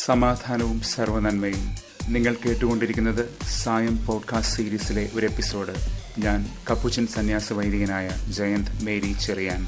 സമാധാനവും സർവനന്മയും നിങ്ങൾ കേട്ടുകൊണ്ടിരിക്കുന്നത് സായം പോഡ്കാസ്റ്റ് സീരീസിലെ ഒരു എപ്പിസോഡ് ഞാൻ കപ്പുച്ചൻ സന്യാസ വൈദികനായ ജയന്ത് മേരി ചെറിയാൻ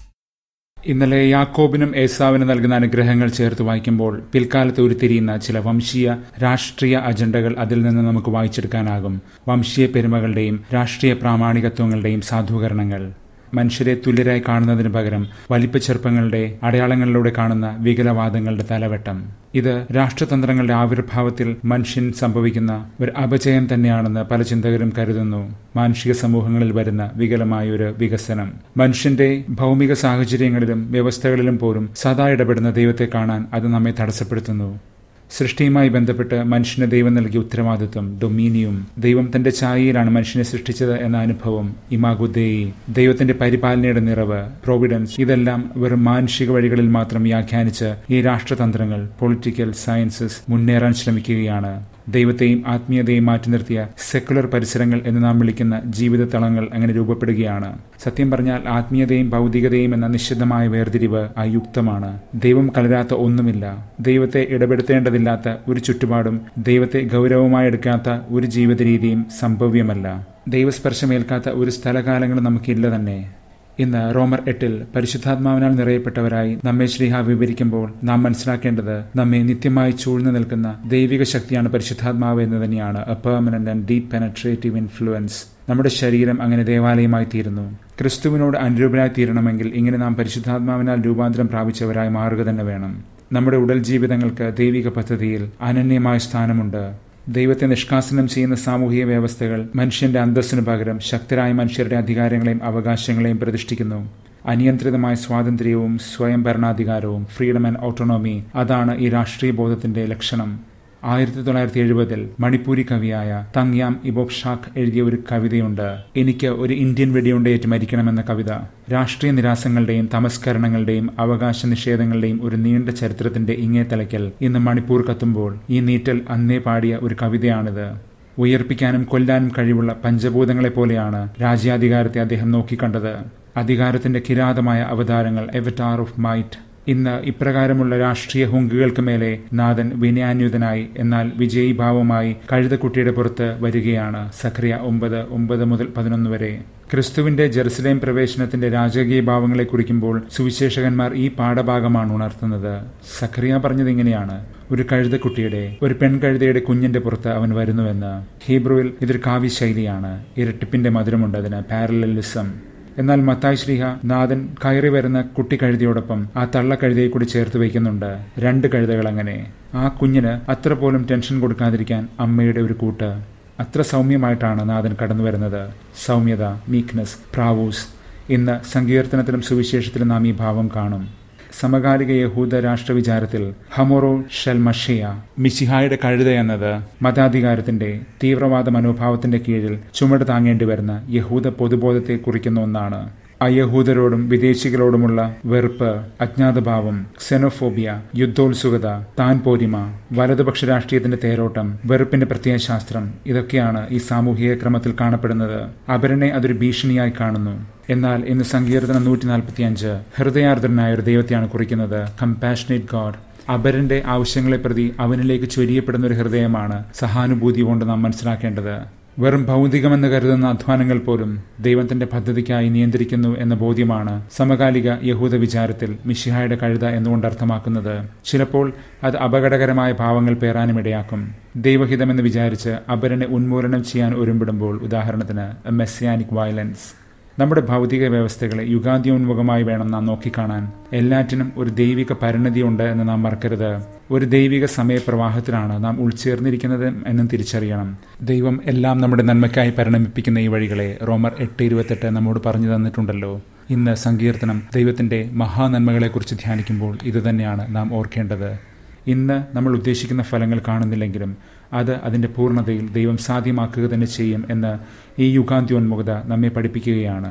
ഇന്നലെ യാക്കോബിനും ഏസാവിനും നൽകുന്ന അനുഗ്രഹങ്ങൾ ചേർത്ത് വായിക്കുമ്പോൾ പിൽക്കാലത്ത് ഉരുത്തിരിയുന്ന ചില വംശീയ രാഷ്ട്രീയ അജണ്ടകൾ അതിൽ നിന്ന് നമുക്ക് വായിച്ചെടുക്കാനാകും വംശീയ പെരുമകളുടെയും രാഷ്ട്രീയ പ്രാമാണികത്വങ്ങളുടെയും സാധൂകരണങ്ങൾ മനുഷ്യരെ തുല്യരായി കാണുന്നതിന് പകരം വലിപ്പച്ചെറുപ്പങ്ങളുടെ അടയാളങ്ങളിലൂടെ കാണുന്ന വികലവാദങ്ങളുടെ തലവെട്ടം ഇത് രാഷ്ട്രതന്ത്രങ്ങളുടെ ആവിർഭാവത്തിൽ മനുഷ്യൻ സംഭവിക്കുന്ന ഒരു അപജയം തന്നെയാണെന്ന് പല ചിന്തകരും കരുതുന്നു മാനുഷിക സമൂഹങ്ങളിൽ വരുന്ന വികലമായ ഒരു വികസനം മനുഷ്യന്റെ ഭൗമിക സാഹചര്യങ്ങളിലും വ്യവസ്ഥകളിലും പോലും സദാ ഇടപെടുന്ന ദൈവത്തെ കാണാൻ അത് നമ്മെ തടസ്സപ്പെടുത്തുന്നു സൃഷ്ടിയുമായി ബന്ധപ്പെട്ട് മനുഷ്യന് ദൈവം നൽകിയ ഉത്തരവാദിത്വം ഡൊമീനിയും ദൈവം തന്റെ ഛായയിലാണ് മനുഷ്യനെ സൃഷ്ടിച്ചത് എന്ന അനുഭവം ഇമാഗുദേയി ദൈവത്തിന്റെ പരിപാലനയുടെ നിറവ് പ്രോവിഡൻസ് ഇതെല്ലാം വെറും മാനുഷിക വഴികളിൽ മാത്രം വ്യാഖ്യാനിച്ച് ഈ രാഷ്ട്രതന്ത്രങ്ങൾ പൊളിറ്റിക്കൽ സയൻസസ് മുന്നേറാൻ ശ്രമിക്കുകയാണ് ദൈവത്തെയും ആത്മീയതയും മാറ്റി നിർത്തിയ സെക്കുലർ പരിസരങ്ങൾ എന്ന് നാം വിളിക്കുന്ന ജീവിത തളങ്ങൾ അങ്ങനെ രൂപപ്പെടുകയാണ് സത്യം പറഞ്ഞാൽ ആത്മീയതയും ഭൗതികതയും എന്ന നിശ്ചിതമായ വേർതിരിവ് അയുക്തമാണ് ദൈവം കലരാത്ത ഒന്നുമില്ല ദൈവത്തെ ഇടപെടുത്തേണ്ടതില്ലാത്ത ഒരു ചുറ്റുപാടും ദൈവത്തെ ഗൗരവമായി എടുക്കാത്ത ഒരു ജീവിത രീതിയും സംഭവ്യമല്ല ദൈവസ്പർശമേൽക്കാത്ത ഒരു സ്ഥലകാലങ്ങളും നമുക്കില്ല തന്നെ ഇന്ന് റോമർ എട്ടിൽ പരിശുദ്ധാത്മാവിനാൽ നിറയപ്പെട്ടവരായി നമ്മെ ശ്രീഹ വിവരിക്കുമ്പോൾ നാം മനസ്സിലാക്കേണ്ടത് നമ്മെ നിത്യമായി ചൂഴ്ന്നു നിൽക്കുന്ന ദൈവിക ശക്തിയാണ് പരിശുദ്ധാത്മാവ് എന്ന് തന്നെയാണ് a permanent and deep penetrative influence നമ്മുടെ ശരീരം അങ്ങനെ ദേവാലയമായി തീരുന്നു ക്രിസ്തുവിനോട് അനുരൂപരായി തീരണമെങ്കിൽ ഇങ്ങനെ നാം പരിശുദ്ധാത്മാവിനാൽ രൂപാന്തരം പ്രാപിച്ചവരായി മാറുക തന്നെ വേണം നമ്മുടെ ഉടൽ ജീവിതങ്ങൾക്ക് ദൈവിക പദ്ധതിയിൽ അനന്യമായ സ്ഥാനമുണ്ട് ദൈവത്തെ നിഷ്കാസനം ചെയ്യുന്ന സാമൂഹിക വ്യവസ്ഥകൾ മനുഷ്യന്റെ അന്തസ്സിനു പകരം ശക്തരായ മനുഷ്യരുടെ അധികാരങ്ങളെയും അവകാശങ്ങളെയും പ്രതിഷ്ഠിക്കുന്നു അനിയന്ത്രിതമായ സ്വാതന്ത്ര്യവും സ്വയം ഭരണാധികാരവും ഫ്രീഡം ആൻഡ് ഓട്ടോണോമി അതാണ് ഈ രാഷ്ട്രീയ ബോധത്തിന്റെ ലക്ഷണം ആയിരത്തി തൊള്ളായിരത്തി എഴുപതിൽ മണിപ്പൂരി കവിയായ തങ്യാം ഇബോബ് ഷാഖ് എഴുതിയ ഒരു കവിതയുണ്ട് എനിക്ക് ഒരു ഇന്ത്യൻ വെടിയുണ്ടേറ്റ് മരിക്കണമെന്ന കവിത രാഷ്ട്രീയ നിരാസങ്ങളുടെയും തമസ്കരണങ്ങളുടെയും അവകാശ നിഷേധങ്ങളുടെയും ഒരു നീണ്ട ചരിത്രത്തിന്റെ ഇങ്ങേ തലയ്ക്കൽ ഇന്ന് മണിപ്പൂർ കത്തുമ്പോൾ ഈ നീറ്റൽ അന്നേ പാടിയ ഒരു കവിതയാണിത് ഉയർപ്പിക്കാനും കൊല്ലാനും കഴിവുള്ള പഞ്ചഭൂതങ്ങളെ പോലെയാണ് രാജ്യാധികാരത്തെ അദ്ദേഹം നോക്കിക്കണ്ടത് അധികാരത്തിന്റെ കിരാതമായ അവതാരങ്ങൾ എവറ്റാർ ഓഫ് മൈറ്റ് ഇന്ന് ഇപ്രകാരമുള്ള രാഷ്ട്രീയ ഹുങ്കുകൾക്ക് മേലെ നാഥൻ വിനയാന്യുതനായി എന്നാൽ വിജയീഭാവമായി കഴുതക്കുട്ടിയുടെ പുറത്ത് വരികയാണ് സഖറിയ ഒമ്പത് ഒമ്പത് മുതൽ പതിനൊന്ന് വരെ ക്രിസ്തുവിന്റെ ജെറുസലേം പ്രവേശനത്തിന്റെ രാജകീയ ഭാവങ്ങളെ കുറിക്കുമ്പോൾ സുവിശേഷകന്മാർ ഈ പാഠഭാഗമാണ് ഉണർത്തുന്നത് സഖറിയ പറഞ്ഞത് ഇങ്ങനെയാണ് ഒരു കഴുതക്കുട്ടിയുടെ ഒരു പെൺകഴുതയുടെ കുഞ്ഞിന്റെ പുറത്ത് അവൻ വരുന്നുവെന്ന് ഹീബ്രുവിൽ ഇതൊരു കാവ്യശൈലിയാണ് ഇരട്ടിപ്പിന്റെ മധുരമുണ്ട് അതിന് പാരലലിസം എന്നാൽ മത്തായ് ശ്രീഹ നാഥൻ കയറി വരുന്ന കുട്ടി കഴുതിയോടൊപ്പം ആ തള്ളക്കഴുതയെ കൂടി ചേർത്ത് വയ്ക്കുന്നുണ്ട് രണ്ട് കഴുതകൾ അങ്ങനെ ആ കുഞ്ഞിന് അത്ര പോലും ടെൻഷൻ കൊടുക്കാതിരിക്കാൻ അമ്മയുടെ ഒരു കൂട്ട് അത്ര സൗമ്യമായിട്ടാണ് നാഥൻ കടന്നു വരുന്നത് സൗമ്യത മീക്നെസ് പ്രാവൂസ് ഇന്ന് സങ്കീർത്തനത്തിലും സുവിശേഷത്തിലും നാം ഈ ഭാവം കാണും സമകാലിക യഹൂദ രാഷ്ട്രവിചാരത്തിൽ ഹമോറോ ഷെൽമഷയ മിശിഹായുടെ കഴുത എന്നത് മതാധികാരത്തിന്റെ തീവ്രവാദ മനോഭാവത്തിന്റെ കീഴിൽ ചുമട് താങ്ങേണ്ടി വരുന്ന യഹൂദ പൊതുബോധത്തെ കുറിക്കുന്ന ഒന്നാണ് അയഹൂദരോടും വിദേശികളോടുമുള്ള വെറുപ്പ് അജ്ഞാതഭാവം സെനോഫോബിയ യുദ്ധോത്സുകത താൻ പോരിമ വലതുപക്ഷ രാഷ്ട്രീയത്തിന്റെ തേരോട്ടം വെറുപ്പിന്റെ പ്രത്യയശാസ്ത്രം ഇതൊക്കെയാണ് ഈ സാമൂഹിക ക്രമത്തിൽ കാണപ്പെടുന്നത് അപരനെ അതൊരു ഭീഷണിയായി കാണുന്നു എന്നാൽ ഇന്ന് സങ്കീർത്തനം നൂറ്റി നാൽപ്പത്തി അഞ്ച് ഹൃദയാർദ്രനായ ഒരു ദൈവത്തെയാണ് കുറിക്കുന്നത് കമ്പാഷനേറ്റ് ഗോഡ് അപരന്റെ ആവശ്യങ്ങളെ പ്രതി അവനിലേക്ക് ചൊരിയപ്പെടുന്ന ഒരു ഹൃദയമാണ് സഹാനുഭൂതി കൊണ്ട് നാം മനസ്സിലാക്കേണ്ടത് വെറും ഭൗതികമെന്ന് കരുതുന്ന അധ്വാനങ്ങൾ പോലും ദൈവത്തിന്റെ പദ്ധതിക്കായി നിയന്ത്രിക്കുന്നു എന്ന ബോധ്യമാണ് സമകാലിക യഹൂദ വിചാരത്തിൽ മിഷിഹായുടെ കഴുത എന്നുകൊണ്ട് അർത്ഥമാക്കുന്നത് ചിലപ്പോൾ അത് അപകടകരമായ ഭാവങ്ങൾ പേറാനും ഇടയാക്കും ദൈവഹിതമെന്ന് വിചാരിച്ച് അപരനെ ഉന്മൂലനം ചെയ്യാൻ ഒരുമ്പിടുമ്പോൾ ഉദാഹരണത്തിന് മെസ്സിയാനിക് വയലൻസ് നമ്മുടെ ഭൗതിക വ്യവസ്ഥകളെ യുഗാദ്യോന്മുഖമായി വേണം നാം നോക്കിക്കാണാൻ എല്ലാറ്റിനും ഒരു ദൈവിക പരിണതിയുണ്ട് എന്ന് നാം മറക്കരുത് ഒരു ദൈവിക സമയപ്രവാഹത്തിലാണ് നാം ഉൾച്ചേർന്നിരിക്കുന്നത് എന്നും തിരിച്ചറിയണം ദൈവം എല്ലാം നമ്മുടെ നന്മയ്ക്കായി പരിണമിപ്പിക്കുന്ന ഈ വഴികളെ റോമർ എട്ട് ഇരുപത്തെട്ട് നമ്മോട് പറഞ്ഞു തന്നിട്ടുണ്ടല്ലോ ഇന്ന് സങ്കീർത്തനം ദൈവത്തിന്റെ മഹാനന്മകളെക്കുറിച്ച് ധ്യാനിക്കുമ്പോൾ ഇതുതന്നെയാണ് നാം ഓർക്കേണ്ടത് ഇന്ന് നമ്മൾ ഉദ്ദേശിക്കുന്ന ഫലങ്ങൾ കാണുന്നില്ലെങ്കിലും അത് അതിൻ്റെ പൂർണ്ണതയിൽ ദൈവം സാധ്യമാക്കുക തന്നെ ചെയ്യും എന്ന് ഈ യുഗാന്ത്യോന്മുഖത നമ്മെ പഠിപ്പിക്കുകയാണ്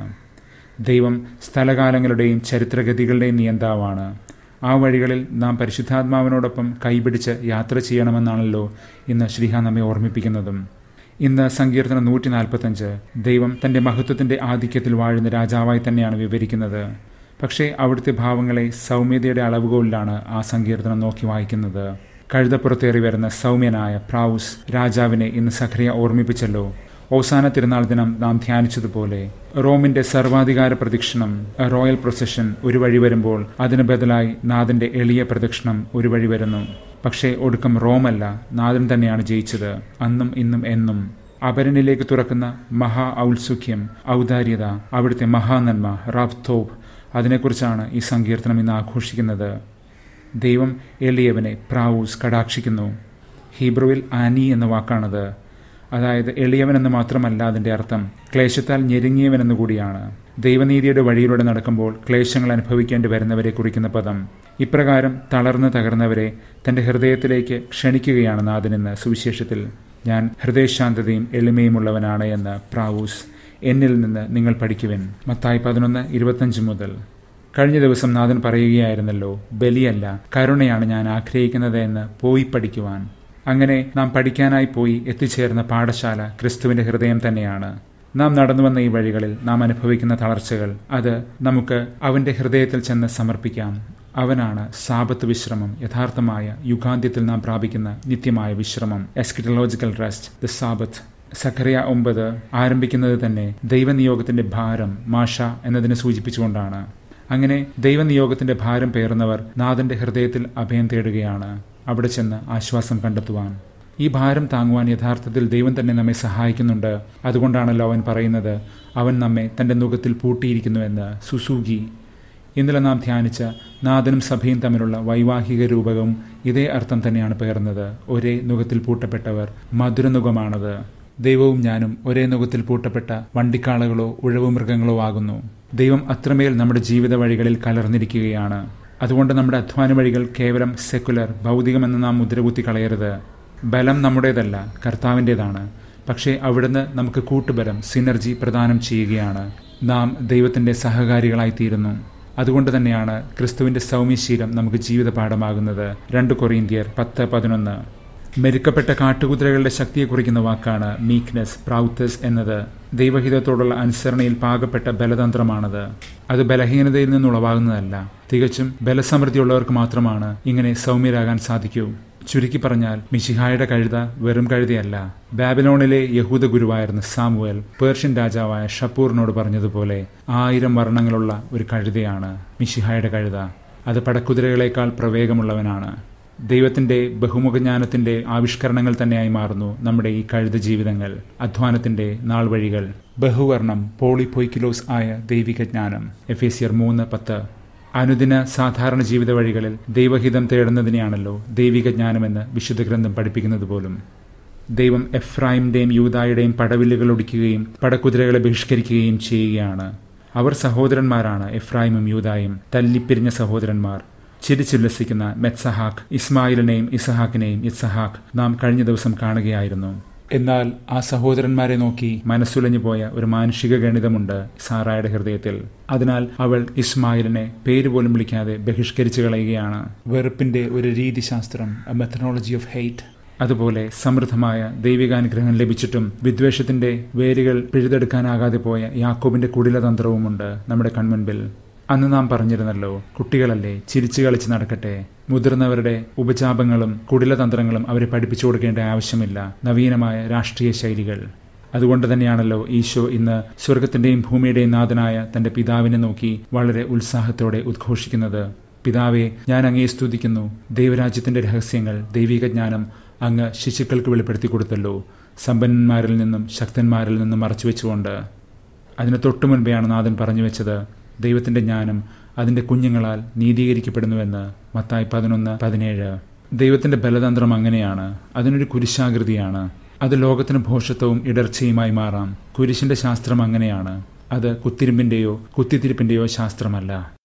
ദൈവം സ്ഥലകാലങ്ങളുടെയും ചരിത്രഗതികളുടെയും നിയന്താവാണ് ആ വഴികളിൽ നാം പരിശുദ്ധാത്മാവിനോടൊപ്പം കൈപിടിച്ച് യാത്ര ചെയ്യണമെന്നാണല്ലോ ഇന്ന് ശ്രീഹ നമ്മെ ഓർമ്മിപ്പിക്കുന്നതും ഇന്ന് സങ്കീർത്തനം നൂറ്റി നാൽപ്പത്തഞ്ച് ദൈവം തന്റെ മഹത്വത്തിന്റെ ആധിക്യത്തിൽ വാഴുന്ന രാജാവായി തന്നെയാണ് വിവരിക്കുന്നത് പക്ഷേ അവിടുത്തെ ഭാവങ്ങളെ സൗമ്യതയുടെ അളവുകോലിലാണ് ആ സങ്കീർത്തനം നോക്കി വായിക്കുന്നത് കഴുതപ്പുറത്തേറി വരുന്ന സൗമ്യനായ പ്രാവുസ് രാജാവിനെ ഇന്ന് സഖറിയ ഓർമ്മിപ്പിച്ചല്ലോ ഓസാന തിരുനാൾ ദിനം നാം ധ്യാനിച്ചതുപോലെ റോമിന്റെ സർവാധികാര പ്രദക്ഷിണം റോയൽ പ്രൊസഷൻ ഒരു വഴി വരുമ്പോൾ അതിന് ബദലായി നാഥന്റെ എളിയ പ്രദക്ഷിണം ഒരു വഴി വരുന്നു പക്ഷേ ഒടുക്കം റോമല്ല നാഥൻ തന്നെയാണ് ജയിച്ചത് അന്നും ഇന്നും എന്നും അപരനിലേക്ക് തുറക്കുന്ന മഹാ ഔത്സുഖ്യം ഔദാര്യത അവിടുത്തെ മഹാനന്മ റാബ് തോബ് അതിനെക്കുറിച്ചാണ് ഈ സങ്കീർത്തനം ഇന്ന് ആഘോഷിക്കുന്നത് ദൈവം എളിയവനെ പ്രാവൂസ് കടാക്ഷിക്കുന്നു ഹീബ്രുവിൽ ആനി എന്ന വാക്കാണത് അതായത് എളിയവൻ എന്ന് മാത്രമല്ല അതിൻ്റെ അർത്ഥം ക്ലേശത്താൽ ഞെരുങ്ങിയവനെന്ന് കൂടിയാണ് ദൈവനീതിയുടെ വഴിയിലൂടെ നടക്കുമ്പോൾ ക്ലേശങ്ങൾ അനുഭവിക്കേണ്ടി വരുന്നവരെ കുറിക്കുന്ന പദം ഇപ്രകാരം തളർന്ന് തകർന്നവരെ തന്റെ ഹൃദയത്തിലേക്ക് ക്ഷണിക്കുകയാണ് നാഥനെന്ന് സുവിശേഷത്തിൽ ഞാൻ ഹൃദയശാന്തതയും എളിമയുമുള്ളവനാണ് എന്ന് പ്രാവൂസ് എന്നിൽ നിന്ന് നിങ്ങൾ പഠിക്കുവിൻ മത്തായി പതിനൊന്ന് ഇരുപത്തഞ്ച് മുതൽ കഴിഞ്ഞ ദിവസം നാഥൻ പറയുകയായിരുന്നല്ലോ ബലിയല്ല കരുണയാണ് ഞാൻ ആഗ്രഹിക്കുന്നത് എന്ന് പോയി പഠിക്കുവാൻ അങ്ങനെ നാം പഠിക്കാനായി പോയി എത്തിച്ചേർന്ന പാഠശാല ക്രിസ്തുവിന്റെ ഹൃദയം തന്നെയാണ് നാം നടന്നു വന്ന ഈ വഴികളിൽ നാം അനുഭവിക്കുന്ന തളർച്ചകൾ അത് നമുക്ക് അവന്റെ ഹൃദയത്തിൽ ചെന്ന് സമർപ്പിക്കാം അവനാണ് സാപത്ത് വിശ്രമം യഥാർത്ഥമായ യുഗാന്ത്യത്തിൽ നാം പ്രാപിക്കുന്ന നിത്യമായ വിശ്രമം എസ്കിറ്റലോജിക്കൽ റെസ്റ്റ് ദ സാബത്ത് സഖറിയ ഒമ്പത് ആരംഭിക്കുന്നത് തന്നെ ദൈവനിയോഗത്തിന്റെ ഭാരം മാഷ എന്നതിനെ സൂചിപ്പിച്ചുകൊണ്ടാണ് അങ്ങനെ ദൈവനിയോഗത്തിന്റെ ഭാരം പേറുന്നവർ നാഥന്റെ ഹൃദയത്തിൽ അഭയം തേടുകയാണ് അവിടെ ചെന്ന് ആശ്വാസം കണ്ടെത്തുവാൻ ഈ ഭാരം താങ്ങുവാൻ യഥാർത്ഥത്തിൽ ദൈവം തന്നെ നമ്മെ സഹായിക്കുന്നുണ്ട് അതുകൊണ്ടാണല്ലോ അവൻ പറയുന്നത് അവൻ നമ്മെ തന്റെ മുഖത്തിൽ പൂട്ടിയിരിക്കുന്നുവെന്ന് സുസൂഗി ഇന്നലെ നാം ധ്യാനിച്ച നാഥനും സഭയും തമ്മിലുള്ള വൈവാഹിക രൂപകവും ഇതേ അർത്ഥം തന്നെയാണ് പേർന്നത് ഒരേ നുഖത്തിൽ പൂട്ടപ്പെട്ടവർ മധുരനുഖമാണത് ദൈവവും ഞാനും ഒരേ നുഖത്തിൽ പൂട്ടപ്പെട്ട വണ്ടിക്കാളകളോ ഉഴവു മൃഗങ്ങളോ ആകുന്നു ദൈവം അത്രമേൽ നമ്മുടെ ജീവിത വഴികളിൽ കലർന്നിരിക്കുകയാണ് അതുകൊണ്ട് നമ്മുടെ അധ്വാന വഴികൾ കേവലം സെക്കുലർ ഭൗതികമെന്ന് നാം മുദ്രകുത്തി കളയരുത് ബലം നമ്മുടേതല്ല കർത്താവിൻ്റെതാണ് പക്ഷേ അവിടുന്ന് നമുക്ക് കൂട്ടുബലം സിനർജി പ്രദാനം ചെയ്യുകയാണ് നാം ദൈവത്തിൻ്റെ സഹകാരികളായി തീരുന്നു അതുകൊണ്ട് തന്നെയാണ് ക്രിസ്തുവിന്റെ സൗമ്യശീലം നമുക്ക് ജീവിത പാഠമാകുന്നത് രണ്ട് കൊറിയന്ത്യർ പത്ത് പതിനൊന്ന് മെരുക്കപ്പെട്ട കാട്ടുകുതിരകളുടെ ശക്തിയെ കുറിക്കുന്ന വാക്കാണ് മീക്നെസ് പ്രൗത്തസ് എന്നത് ദൈവഹിതത്തോടുള്ള അനുസരണയിൽ പാകപ്പെട്ട ബലതന്ത്രമാണത് അത് ബലഹീനതയിൽ നിന്നുളവാകുന്നതല്ല തികച്ചും ബലസമൃദ്ധിയുള്ളവർക്ക് മാത്രമാണ് ഇങ്ങനെ സൗമ്യരാകാൻ സാധിക്കൂ ചുരുക്കി പറഞ്ഞാൽ മിഷിഹായുടെ കഴുത വെറും കഴുതയല്ല ബാബിലോണിലെ യഹൂദ ഗുരുവായിരുന്ന സാമുവൽ പേർഷ്യൻ രാജാവായ ഷപ്പൂറിനോട് പറഞ്ഞതുപോലെ ആയിരം വർണ്ണങ്ങളുള്ള ഒരു കഴുതയാണ് മിഷിഹായുടെ കഴുത അത് പടക്കുതിരകളേക്കാൾ പ്രവേഗമുള്ളവനാണ് ദൈവത്തിന്റെ ബഹുമുഖജ്ഞാനത്തിന്റെ ആവിഷ്കരണങ്ങൾ തന്നെയായി മാറുന്നു നമ്മുടെ ഈ കഴുത ജീവിതങ്ങൾ അധ്വാനത്തിന്റെ നാൾ വഴികൾ ബഹുവർണം പോളിപൊയ്ക്കിലോസ് ആയ ദൈവിക ജ്ഞാനം എഫ് എസിയർ മൂന്ന് പത്ത് അനുദിന സാധാരണ ജീവിത വഴികളിൽ ദൈവഹിതം തേടുന്നതിനെയാണല്ലോ ദൈവിക ജ്ഞാനമെന്ന് വിശുദ്ധ ഗ്രന്ഥം പഠിപ്പിക്കുന്നത് പോലും ദൈവം എഫ്രായിമിന്റെയും യൂതായുടെയും പടവില്ലുകൾ ഒടിക്കുകയും പടക്കുതിരകളെ ബഹിഷ്കരിക്കുകയും ചെയ്യുകയാണ് അവർ സഹോദരന്മാരാണ് എഫ്രായിമും യൂതായും തല്ലിപ്പിരിഞ്ഞ സഹോദരന്മാർ ചിരിച്ചുല്ലസിക്കുന്ന മെത്സഹാക്ക് ഇസ്മായിലിനെയും ഇസഹാക്കിനെയും ഇസഹാക്ക് നാം കഴിഞ്ഞ ദിവസം കാണുകയായിരുന്നു എന്നാൽ ആ സഹോദരന്മാരെ നോക്കി മനസ്സുലഞ്ഞു പോയ ഒരു മാനുഷിക ഗണിതമുണ്ട് സാറായുടെ ഹൃദയത്തിൽ അതിനാൽ അവൾ ഇസ്മായിലിനെ പേര് പോലും വിളിക്കാതെ ബഹിഷ്കരിച്ചു കളയുകയാണ് വെറുപ്പിന്റെ ഒരു രീതിശാസ്ത്രം എ മെത്തനോളജി ഓഫ് ഹെയ്റ്റ് അതുപോലെ സമൃദ്ധമായ ദൈവികാനുഗ്രഹം ലഭിച്ചിട്ടും വിദ്വേഷത്തിന്റെ വേരുകൾ പിഴുതെടുക്കാനാകാതെ പോയ യാക്കോബിന്റെ കുടിലതന്ത്രവുമുണ്ട് നമ്മുടെ കൺമുൻപിൽ അന്ന് നാം പറഞ്ഞിരുന്നല്ലോ കുട്ടികളല്ലേ ചിരിച്ചു കളിച്ച് നടക്കട്ടെ മുതിർന്നവരുടെ ഉപചാപങ്ങളും കുടിലതന്ത്രങ്ങളും അവരെ പഠിപ്പിച്ചു കൊടുക്കേണ്ട ആവശ്യമില്ല നവീനമായ രാഷ്ട്രീയ ശൈലികൾ അതുകൊണ്ട് തന്നെയാണല്ലോ ഈശോ ഇന്ന് സ്വർഗത്തിന്റെയും ഭൂമിയുടെയും നാഥനായ തന്റെ പിതാവിനെ നോക്കി വളരെ ഉത്സാഹത്തോടെ ഉദ്ഘോഷിക്കുന്നത് പിതാവെ ഞാൻ അങ്ങേ സ്തുതിക്കുന്നു ദൈവരാജ്യത്തിന്റെ രഹസ്യങ്ങൾ ദൈവിക ജ്ഞാനം അങ്ങ് ശിശുക്കൾക്ക് വെളിപ്പെടുത്തി കൊടുത്തല്ലോ സമ്പന്നന്മാരിൽ നിന്നും ശക്തന്മാരിൽ നിന്നും മറച്ചുവെച്ചുകൊണ്ട് അതിന് തൊട്ടു മുൻപെയാണ് നാഥൻ പറഞ്ഞു വെച്ചത് ദൈവത്തിന്റെ ജ്ഞാനം അതിന്റെ കുഞ്ഞുങ്ങളാൽ നീതീകരിക്കപ്പെടുന്നുവെന്ന് മത്തായി പതിനൊന്ന് പതിനേഴ് ദൈവത്തിന്റെ ബലതന്ത്രം അങ്ങനെയാണ് അതിനൊരു കുരിശാകൃതിയാണ് അത് ലോകത്തിന് ഭോഷത്വവും ഇടർച്ചയുമായി മാറാം കുരിശിന്റെ ശാസ്ത്രം അങ്ങനെയാണ് അത് കുത്തിരിമ്പിന്റെയോ കുത്തിത്തിരിപ്പിന്റെയോ ശാസ്ത്രമല്ല